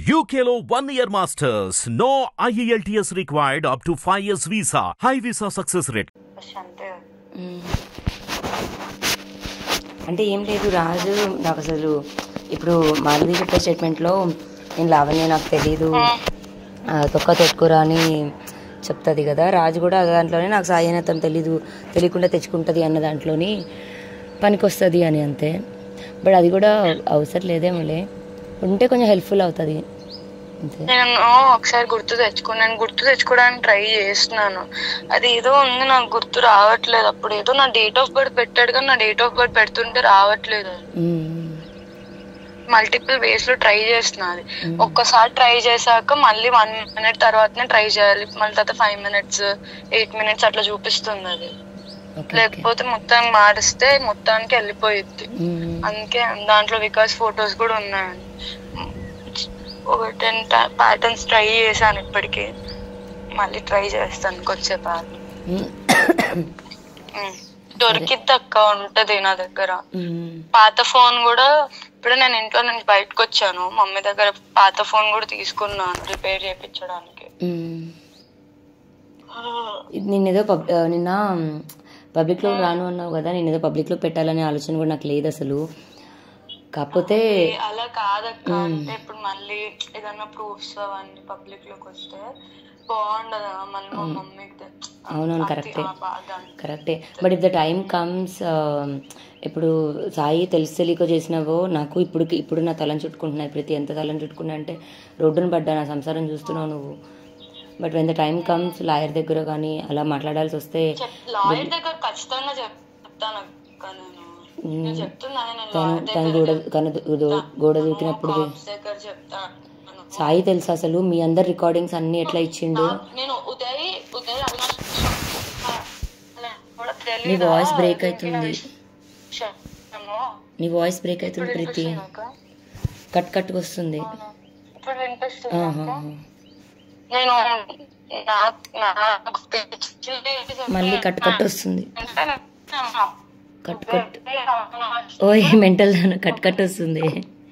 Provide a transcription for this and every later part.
UKLO one year masters. No IELTS required up to 5 years visa. High visa success rate. అంతే మ్మ్. అంటే ఏం లేదు రాజు నాకు అసలు ఇప్పుడు మాధవి చెప్పే స్టేట్మెంట్లో నేను లావణ్య నాకు తెలీదు ఆ, తొక్క తొక్కురా అని చెప్తుంది కదా రాజు కూడా అదే దాంట్లోనే నాకు సాయి తను తెలీదు తెలియకుండా తెచ్చుకుంటుంది అన్న దాంట్లోని పనికొస్తుంది అని అంతే బట్ అది కూడా అవసరం లేదేమోలే ఉంటే కొంచెం హెల్ప్ఫుల్ అవుతుంది అంతే నేను ఒకసారి గుర్తు తెచ్చుకున్నాను గుర్తు తెచ్చుకోవడానికి ట్రై చేస్తున్నాను అది ఏదో ఉంది నాకు గుర్తు రావట్లేదు అప్పుడు ఏదో నా డేట్ ఆఫ్ బర్త్ పెట్టాడు కానీ నా డేట్ ఆఫ్ బర్త్ పెడుతుంటే రావట్లేదు మ్మ్. మల్టిపుల్ వేస్ లో ట్రై చేస్తున్నా అది ఒక్కసారి ట్రై చేశాక మళ్ళీ వన్ మినిట్ తర్వాతనే ట్రై చేయాలి మళ్ళీ తర్వాత ఫైవ్ మినిట్స్ ఎయిట్ మినిట్స్ అట్లా చూపిస్తుంది అది ఓకే ఓకే లేకపోతే మొత్తం మారిస్తే మొత్తానికి వెళ్ళిపోయిద్ది మ్మ్. అందుకే దాంట్లో వికాస్ ఫొటోస్ కూడా ఉన్నాయండి ఒక టెన్ ప్యాటర్న్స్ ట్రై చేశాను ఇప్పటికి మళ్ళీ ట్రై చేస్తాను కొద్దిసేపు ఆగి. మ్మ్. ఉమ్. దొరికిద్ది అక్క ఉంటది నా దగ్గర మ్మ్. పాత ఫోన్ కూడా ఇప్పుడు నేను ఇంట్లో నుంచి బయటకు వచ్చాను మమ్మీ దగ్గర పాత ఫోన్ కూడా తీసుకున్నాను రిపేర్ చేయించడానికి మ్మ్. ఇది నిన్నేదో పబ్ ఆ, నిన్న పబ్లిక్లో రాను అన్నావు కదా నేను ఏదో పబ్లిక్లో పెట్టాలనే ఆలోచన కూడా నాకు లేదు అసలు కాకపోతే అలా కాదక్క అంటే ఇప్పుడు మళ్ళీ ఏదన్నా ప్రూఫ్స్ అవన్నీ పబ్లిక్ లోకి వస్తే బాగుండదా మళ్ళీ మా మమ్మీకి తె- అవునవును అది కరెక్టే ఆ బాధ అంతే. కరెక్టే but if the time comes ఇప్పుడు సాయి తెలిసి తెలియక చేసినావో నాకు ఇప్పుడు ఇప్పుడు నా తలను చుట్టుకుంటున్నాయి ప్రతి ఎంత తలను చుట్టుకున్నా అంటే రోడ్డును పడ్డా నా సంసారం చూస్తున్నావు నువ్వు but when the time comes lawyer దగ్గర కానీ అలా మాట్లాడాల్సి వస్తే చెప్ లాయర్ దగ్గర ఖచ్చితంగా చెప్- చెప్తాను అక్క నేను నేను చెప్తున్నా నేను తను లాయర్ తను దగ్గర గోడ కను దో- గోడ దూకినప్పుడు కాప్స్ దగ్గర చెప్తాను సాయి తెలుసు అసలు మీ అందరి రికార్డింగ్స్ అన్ని ఎట్లా ఇచ్చిండు నేను ఉదయ్ ఉదయ్ అవినాష్ అలా కూడా నీ తెలీదా? వాయిస్ బ్రేక్ అవుతుంది విషయము. నీ వాయిస్ బ్రేక్ అవుతుంది ప్రీతి అక్క? కట్ కట్ వస్తుంది ఇప్పుడు వినిపిస్తుందా ఆహా. అక్క? నేను నాకు నాకు పిచ్చి మళ్ళీ కట్ కట్ వస్తుంది అంటే కట్ కట్ ఓయ్ మెంటల్ కట్ కట్ వస్తుంది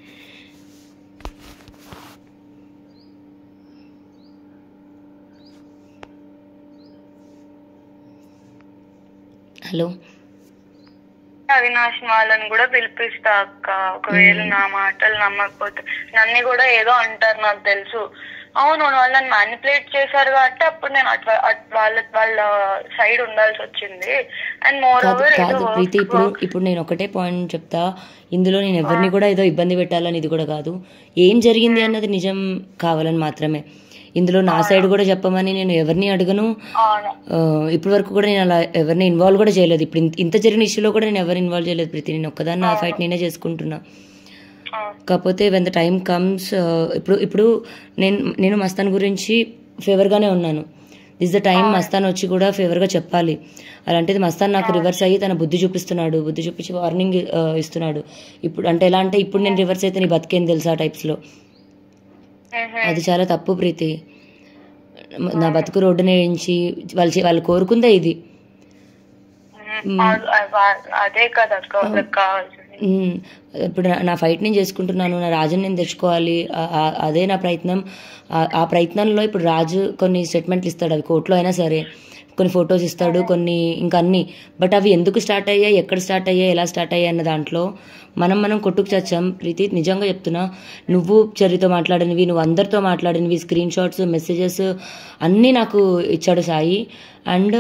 హలో అవినాష్ వాళ్ళని కూడా పిలిపిస్తా అక్క ఒకవేళ నా మాటలు నమ్మకపోతే నన్ను కూడా ఏదో అంటారు నాకు తెలుసు అవును వాళ్ళని మ్యానిపులేట్ చేశారు కాబట్టి అప్పుడు నేను అట్లా అట్- వాళ్ళ వాళ్ళ సైడ్ ఉండాల్సి వచ్చింది అండ్ మోర్ కాదు ఓవర్ కాదు ప్రీతి ఇప్పుడు ఇప్పుడు నేను ఒకటే పాయింట్ చెప్తా ఇందులో నేను ఎవరిని కూడా ఏదో ఇబ్బంది పెట్టాలని ఇది కూడా కాదు ఏం జరిగింది అన్నది నిజం కావాలని మాత్రమే ఇందులో నా సైడ్ కూడా చెప్పమని నేను ఎవరిని అడగను అవును ఆ, ఇప్పటి వరకు కూడా నేను అలా ఎవరిని ఇన్వాల్వ్ కూడా చేయలేదు ఇప్పుడు ఇంత- ఇంత జరిగిన ఇష్యూలో కూడా నేను ఎవరిని ఇన్వాల్వ్ చేయలేదు ప్రీతి నేను ఒక్కదాన్ని నా ఫైట్ నేనే చేసుకుంటున్నా అవును. కాకపోతే వెన్ ద టైం కమ్స్ ఇప్పుడు ఇప్పుడు నేను నేను మస్తాన్ గురించి ఫేవర్గానే ఉన్నాను దిస్ ద టైం మస్తాన్ వచ్చి కూడా ఫేవర్గా చెప్పాలి అలాంటిది మస్తాన్ నాకు రివర్స్ అయ్యి తన బుద్ధి చూపిస్తున్నాడు బుద్ధి చూపించి వార్నింగ్ ఇస్తున్నాడు ఇప్పుడు అంటే ఎలా అంటే ఇప్పుడు నేను రివర్స్ అయితే నీ బతికేం తెలుసా టైప్స్లో మ్హూ. అది చాలా తప్పు ప్రీతి నా బతుకు రోడ్డునే వేయించి వాళ్ళు చే- వాళ్ళు కోరుకుందే ఇది అ- అ- అదే కదా అక్క వాళ్ళకి కావాల్సింది మ్మ్. ఇప్పుడు నా- నా ఫైట్ నేను చేసుకుంటున్నాను నా రాజుని నేను తెచ్చుకోవాలి ఆ- ఆ- అదే నా ప్రయత్నం ఆ- ఆ ప్రయత్నంలో ఇప్పుడు రాజు కొన్ని స్టేట్మెంట్లు ఇస్తాడు అవి కోర్టులో అయినా సరే కొన్ని ఫొటోస్ ఇస్తాడు కొన్ని ఇంకా అన్ని బట్ అవి ఎందుకు స్టార్ట్ అయ్యాయి ఎక్కడ స్టార్ట్ అయ్యాయి ఎలా స్టార్ట్ అయ్యాయి అన్న దాంట్లో మనం మనం కొట్టుకు చచ్చాం ప్రీతి నిజంగా చెప్తున్నా నువ్వు చెర్రితో మాట్లాడినవి నువ్వు అందరితో మాట్లాడినవి స్క్రీన్ షాట్స్ మెసేజెస్ అన్నీ నాకు ఇచ్చాడు సాయి అండ్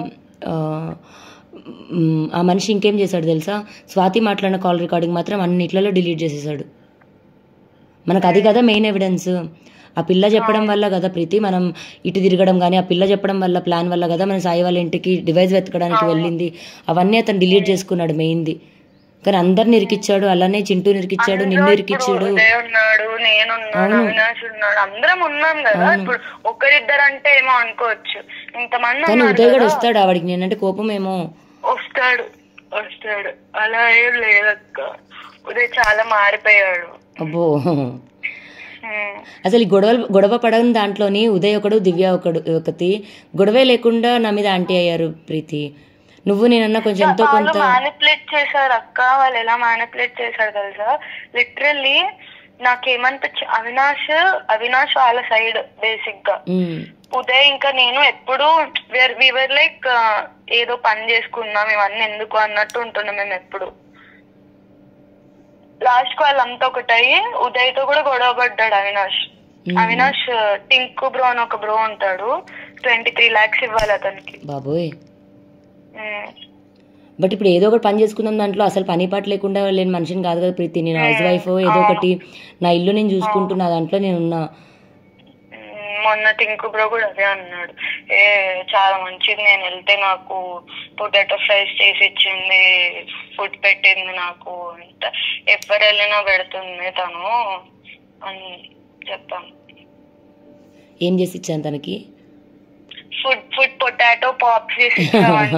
మ్, ఆ మనిషి ఇంకేం చేశాడు తెలుసా స్వాతి మాట్లాడిన కాల్ రికార్డింగ్ మాత్రం అన్నిట్లలో డిలీట్ చేసేసాడు మనకు అది కదా మెయిన్ ఎవిడెన్స్ ఆ పిల్ల చెప్పడం వల్ల కదా ప్రీతి మనం ఇటు తిరగడం కానీ ఆ పిల్ల చెప్పడం వల్ల ప్లాన్ వల్ల కదా మన సాయి వాళ్ళ ఇంటికి డివైస్ వెతకడానికి వెళ్ళింది అవన్నీ అతను డిలీట్ చేసుకున్నాడు మెయిన్ది కానీ అందరిని ఇరికిచ్చాడు అలానే చింటూ ఇరికిచ్చాడు నిన్ను ఇరికిచ్చాడు ఉదయ్ ఉన్నాడు నేనున్నాను అవినాష్ ఉన్నాడు అందరం ఉన్నాం కదా ఇప్పుడు ఒకరిద్దరు అంటే ఏమో అనుకోవచ్చు ఇంతమంది కానీ ఉన్నారు ఉదయ్ కూడా కదా. వస్తాడు ఆవిడికి నేనంటే కోపం ఏమో వస్తాడు వస్తాడు అలా ఏం లేదక్క ఉదయ్ చాలా మారిపోయాడు అబ్బో ఉమ్. అసలు ఈ గొడవలు గొడవ పడని దాంట్లోని ఉదయ్ ఒకడు దివ్య ఒకడు ఒకటి గొడవే లేకుండా నా మీద ఆంటీ అయ్యారు ప్రీతి నువ్వు నేనన్నా కొంచెం ఎంతో వాళ్ళు కొంత మానిపులేట్ చేశారు అక్క వాళ్ళు ఎలా మానిపులేట్ చేశారు తెలుసా లిటరల్లీ నాకేమనిపించి అవినాష్ అవినాష్ వాళ్ళ సైడ్ బేసిక్ గా ఉమ్, ఉదయ్ ఇంకా నేను ఎప్పుడు వివర్ లైక్ ఏదో పని చేసుకున్నాం ఇవన్నీ ఎందుకు అన్నట్టు ఉంటున్నాం మేము ఎప్పుడు లాస్ట్ కు వాళ్ళంతా ఒకటయ్యి ఉదయ్ తో కూడా గొడవ పడ్డాడు అవినాష్ మ్మ్. అవినాష్ టింకు బ్రో అని ఒక బ్రో ఉంటాడు ట్వంటీ త్రీ లాక్స్ ఇవ్వాలి అతనికి బాబోయ్ మ్మ్. బట్ ఇప్పుడు ఏదో ఒకటి పని చేసుకుందాం దాంట్లో అసలు పని పాట లేకుండా లేని మనిషిని కాదు కదా ప్రీతి నేను హౌస్ వైఫ్ ఏదో ఒకటి నా ఇల్లు నేను చూసుకుంటున్నా దాంట్లో నేను ఉన్నా మ్మ్. మొన్న టింకు బ్రో కూడా అదే అన్నాడు ఏ చాలా మంచిది నేను వెళ్తే నాకు పొటాటో ఫ్రైస్ చేసి ఇచ్చింది ఫుడ్ పెట్టింది నాకు అంత ఎవరు వెళ్ళినా పెడుతుంది తను అని చెప్పాను ఏం చేసి ఇచ్చాను తనకి ఫుడ్ ఫుడ్ పొటాటో పాప్ చేసి ఇచ్చామంట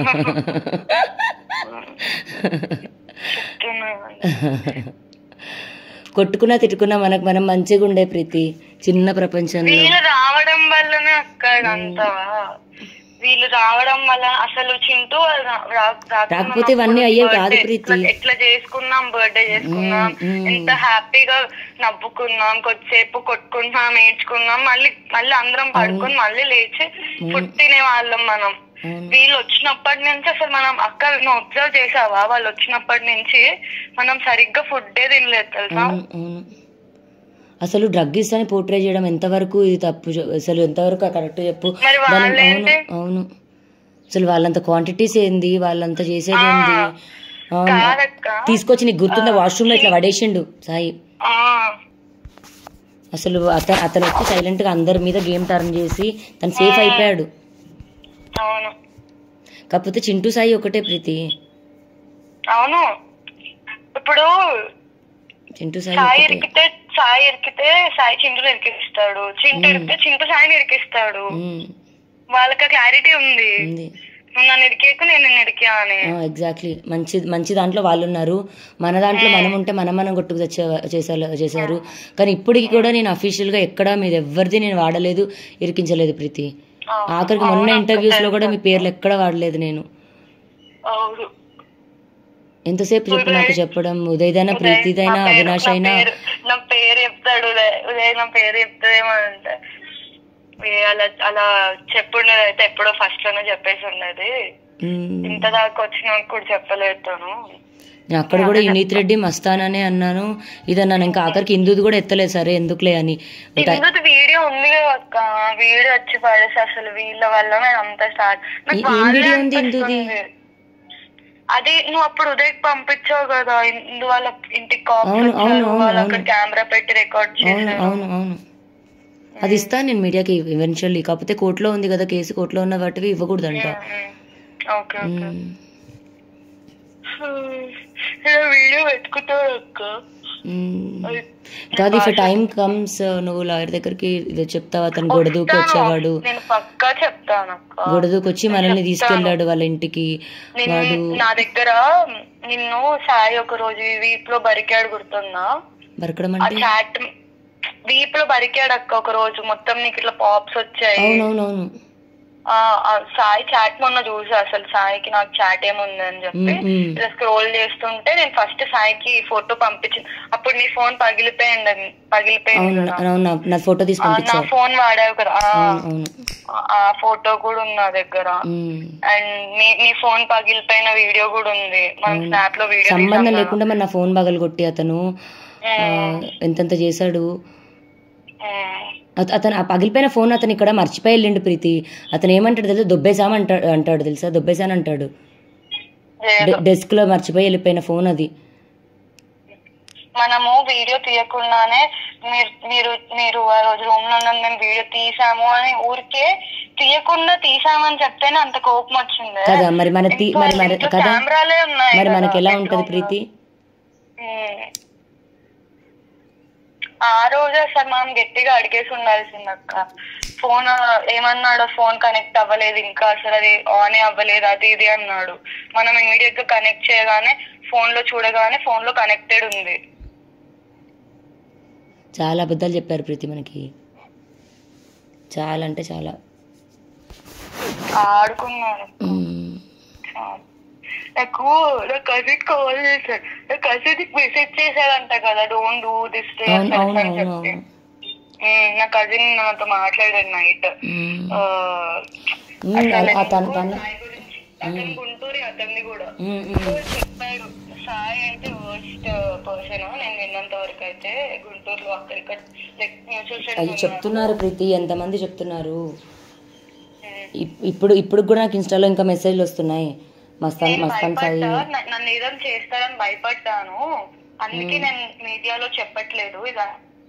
కొట్టుకున్నా తిట్టుకున్నా మనకు మనం మంచిగా ఉండే ప్రీతి చిన్న ప్రపంచంలో వీళ్ళు రావడం వల్లనే అక్కడ అంతా వీళ్ళు రావడం వల్ల అసలు చింటూ వాళ్ళు రా- రా- రాకుండా రాకపోతే ఇవన్నీ అయ్యేవి కాదు birthday ప్రీతి. ఎట్లా- ఎట్లా చేసుకున్నాం బర్త్డే చేసుకున్నాం మ్మ్, మ్మ్. ఎంత హ్యాపీగా నవ్వుకున్నాం కొద్దిసేపు కొట్టుకున్నాం ఏడ్చుకున్నాం మళ్ళీ మళ్ళీ అందరం పడుకొని మళ్ళీ లేచి ఫుడ్ తినే వాళ్ళం మనం అవును. వీళ్ళు వచ్చినప్పటి నుంచి అసలు మనం అక్కడ నువ్వు అబ్జర్వ్ చేసావా వాళ్ళు వచ్చినప్పటి నుంచి మనం సరిగ్గా ఫుడ్డే తినలేదు తెలుసా అవును అవును అసలు డ్రగ్గిస్ట్ అని పోర్ట్రే చేయడం ఎంతవరకు ఇది తప్పు చె- అసలు ఎంతవరకు కరెక్ట్ చెప్పు మరి దాని- అవును వాళ్ళేంటి? అవును అసలు వాళ్ళంత క్వాంటిటీస్ ఏంది వాళ్ళంత చేసేది ఏంది అవును. కాదక్క తీసుకొచ్చి నీకు గుర్తుందా వాష్రూమ్ లో ఇట్లా పడేసిండు సాయి ఆ, అసలు అతను అతను వచ్చి సైలెంట్ గా అందరి మీద గేమ్ టర్న్ చేసి తను సేఫ్ అయిపోయాడు అవును కాకపోతే చింటూ సాయి ఒకటే ప్రీతి అవును ఇప్పుడు చింటూ సాయి సాయి ఒకటే ఇరికితే సాయి ఇరికితే సాయి చింటూ ఇరికిస్తాడు చింటూ ఇరికితే చింటూ సాయిని ఇరికిస్తాడు ఉమ్, వాళ్ళకి క్లారిటీ ఉంది ఉంది నువ్వు నన్ను ఇరికేకు నేను నిన్ను ఇరికా అని ఎగ్జాక్ట్లీ మంచి మంచి దాంట్లో వాళ్ళు ఉన్నారు మన దాంట్లో మనం ఉంటే మనం మనం కొట్టుకు తెచ్చే చేసారు చేశారు కానీ ఇప్పటికి కూడా నేను అఫీషియల్ గా ఎక్కడ మీద ఎవరిది నేను వాడలేదు ఇరికించలేదు ప్రీతి ఆఖరికి మొన్న ఇంటర్వ్యూస్ లో కూడా మీ పేర్లు ఎక్కడ వాడలేదు నేను అవును ఎంతసేపు చెప్పు నాకు చెప్పడం ఉదయదైనా ప్రీతిదైనా నా పేరు- అవినాష్ నా అయినా పేరు- నా పేరు చెప్తాడు ఉదయ్ ఉదయ్ నా పేరు చెప్తాడేమో అంటే ఏ అలా అలా చెప్పుండేది అయితే ఎప్పుడో ఫస్ట్ లోనే చెప్పేసి ఉన్నది మ్మ్. ఇంత దాకా వచ్చినా కూడా చెప్పలేదు తను నేను అక్కడ కూడా యునీత్ రెడ్డి మస్తాననే అన్నాను ఇదన్నాను ఇంకా ఆఖరికి ఇందుది కూడా ఎత్తలేదు సరే ఎందుకులే అని ఒక- ఇందుకు వీడియో ఉంది కదా అక్క వీడియో వచ్చి పడేసి అసలు వీళ్ళ వల్ల నేను అంత స్టార్ట్ నాకు ఏ- ఏం వాళ్ళే వీడియో ఉంది ఇందుది? అనిపిస్తుంది. అది నువ్వు అప్పుడు ఉదయ్ పంపించావు కదా ఇందు వాళ్ళ ఇంటికి కాల్ అవును, అవును, అవును, వాళ్ళు అక్కడ అవును. కెమెరా పెట్టి రికార్డ్ అవును చేశారు అవును అవును అది ఇస్తాను నేను మీడియాకి ఈవెన్చువల్లీ కాకపోతే కోర్టులో ఉంది కదా కేసు కోర్టులో ఉన్న వాటివి ఇవ్వకూడదంట ఓకే ఓకే మ్మ్. వీడియో పెట్టుకుంటాడు అక్క మ్మ్. అది కాదు ఇఫ్ టైం కమ్స్ నువ్వు లాయర్ దగ్గరికి ఇది చెప్తావా అతను గొడదూకి వచ్చేవాడు నేను పక్కా చెప్తాను అక్క గొడదూకి వచ్చి మనల్ని తీసుకెళ్ళాడు వాళ్ళ ఇంటికి నిన్ను వాడు నా దగ్గర నిన్ను సాయి ఒక రోజు వీప్ లో బరికాడు గుర్తుందా బరకడం ఆ అంటే చాట్ వీప్ లో బరికాడు అక్క ఒక రోజు మొత్తం నీకు ఇట్లా పాప్స్ వచ్చాయి అవునవునవును ఆ ఆ సాయి చాట్ మొన్న చూసా అసలు సాయికి నాకు చాట్ ఏముంది అని చెప్పి మ్మ్, మ్మ్. ఇలా స్క్రోల్ చేస్తుంటే నేను ఫస్ట్ సాయికి ఫోటో పంపించింది అప్పుడు నీ ఫోన్ పగిలిపోయింది అది. పగిలిపోయింది అవును కదా. అవును నా- నా ఫోటో తీసి ఆ, నా పంపించావు ఫోన్ వాడావు కదా ఆ, అవును అవును ఆ- ఆ ఫోటో కూడా ఉంది నా దగ్గర మ్మ్. అండ్ నీ నీ ఫోన్ పగిలిపోయిన వీడియో కూడా ఉంది మన స్నాప్ లో వీడియో సంబంధం లేకుండా మరి నా ఫోన్ పగలగొట్టి అతను ఆ, ఎంతెంత చేశాడు అత- అతను ఆ పగిలిపోయిన ఫోన్ అతను ఇక్కడ మర్చిపోయి వెళ్ళిండు ప్రీతి అతను ఏమంటాడు తెలుసా దొబ్బేసామ అంటాడు అంటాడు తెలుసా దొబ్బేసాను అంటాడు డెస్క్ లో మర్చిపోయి వెళ్ళిపోయిన ఫోన్ అది మనము వీడియో తీయకుండానే మీరు మీరు మీరు ఆ రోజు రూమ్ లో ఉన్నది మేము వీడియో తీసాము అని ఊరికే తీయకుండా తీసామని చెప్తేనే అంత కోపం వచ్చింది కదా మరి మన తీ- మరి మరి కదా కెమెరాలే ఉన్నాయి మరి కదా మనకి ఎలా ఉంటది bedroom లో. ప్రీతి ఉమ్. ఆ రోజు అసలు మనం గట్టిగా అడిగేసి ఉండాల్సింది అక్క ఫోన్ ఏమన్నాడు ఫోన్ కనెక్ట్ అవ్వలేదు ఇంకా అసలు అది ఆన్ అవ్వలేదు అది ఇది అన్నాడు మనం ఇమీడియట్ గా కనెక్ట్ చేయగానే ఫోన్ లో చూడగానే ఫోన్ లో కనెక్టెడ్ ఉంది చాలా అబద్ధాలు చెప్పారు ప్రీతి మనకి చాలా అంటే చాలా ఆడుకున్నారు మ్మ్. నాకు నా కజిన్ కాల్ చేశాడు నా కజిన్ మెసేజ్ చేశాడంట కదా డోంట్ డూ దిస్ అవును అవును అని అవును చెప్పి ఉమ్, నా కజిన్ నాతో మాట్లాడాడు నైట్ మ్మ్. మ్మ్, ఆ తన తన అతను గుంటూరు అతన్ని కూడా మ్మ్, మ్మ్. సో చెప్పాడు సాయి అయితే వర్స్ట్ పర్సన్ నేను విన్నంత వరకు అయితే గుంటూరులో అక్కడ ఇక్కడ లైక్ మ్యూచువల్ అది చెప్తున్నారు ప్రీతి ఎంతమంది చెప్తున్నారు ఇప్- ఇప్పుడు ఇప్పుడు కూడా నాకు ఇన్స్టాలో ఇంకా మెసేజ్లు వస్తున్నాయి మస్తాన్ మస్తాన్ సాయి భయపడ్డా న- నన్ను ఏదైనా చేస్తారని భయపడ్డాను అందుకే నేను మీడియాలో చెప్పట్లేదు ఇలా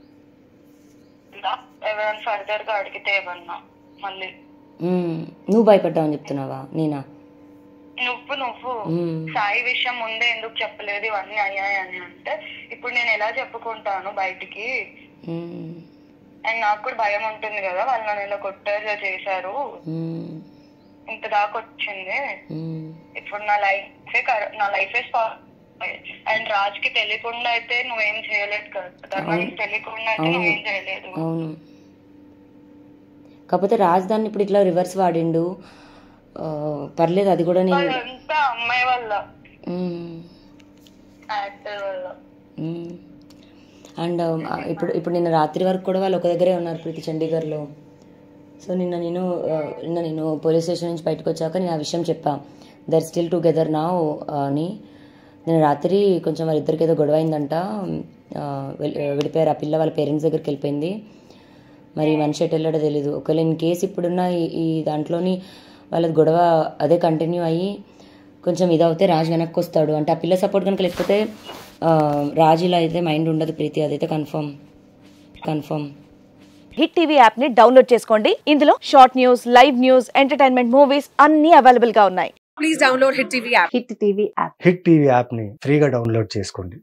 ఇలా ఎవరైనా ఫర్దర్ గా అడిగితే ఏమన్నా మళ్ళీ మ్మ్. నువ్వు భయపడ్డావని చెప్తున్నావా నేనా నువ్వు నువ్వు మ్మ్. సాయి విషయం ముందే ఎందుకు చెప్పలేదు ఇవన్నీ అయ్యాయని అంటే ఇప్పుడు నేను ఎలా చెప్పుకుంటాను బయటికి మ్మ్. అండ్ నాకు కూడా భయం ఉంటుంది కదా వాళ్ళు నన్ను ఇలా కొట్టారు చేశారు మ్మ్. ఇంత దాకా వచ్చింది మ్మ్. ఇప్పుడు నా లైఫ్ నా లైఫ్ అండ్ రాజ్ కి తెలియకుండా అయితే నువ్వేం చేయలేదు కదా ధర్మానికి తెలియకుండా అయితే అవును. నువ్వేం చేయలేదు అవును కాకపోతే రాజ్ దాన్ని ఇప్పుడు ఇట్లా రివర్స్ వాడిండు ఆ, పర్లేదు అది కూడా నేను అదంతా అమ్మాయి వల్ల మ్మ్. యాక్టర్ వల్ల మ్మ్. అండ్ ఆ, ఇప్పుడు ఇప్పుడు నిన్న రాత్రి వరకు కూడా వాళ్ళు ఒక దగ్గరే ఉన్నారు ప్రీతి చండీగఢ్లో సో నిన్న నేను ఆ, నిన్న నేను పోలీస్ స్టేషన్ నుంచి బయటకు వచ్చాక నేను ఆ విషయం చెప్పా దర్ స్టిల్ టుగెదర్ నా అని నేను రాత్రి కొంచెం వాళ్ళిద్దరికి ఏదో గొడవ అయిందంట ఆ, వెల్- విడిపోయారు ఆ పిల్ల వాళ్ళ పేరెంట్స్ దగ్గరికి వెళ్ళిపోయింది మరి మనిషి ఎటు వెళ్ళాడో తెలీదు ఒకవేళ ఇన్ కేసు ఇప్పుడున్న ఈ ఈ దాంట్లోని వాళ్ళది గొడవ అదే కంటిన్యూ అయ్యి కొంచెం ఇదవుతే రాజు వెనక్కి వస్తాడు అంటే ఆ పిల్ల సపోర్ట్ కనుక లేకపోతే ఆ, రాజు ఇలా అయితే మైండ్ ఉండదు ప్రీతి అదైతే confirm confirm hit TV app ని డౌన్లోడ్ చేసుకోండి ఇందులో short news live news entertainment movies అన్ని అవైలబుల్ గా ఉన్నాయి హిట్ టీవీ యాప్ని ఫ్రీగా డౌన్లోడ్ చేసుకోండి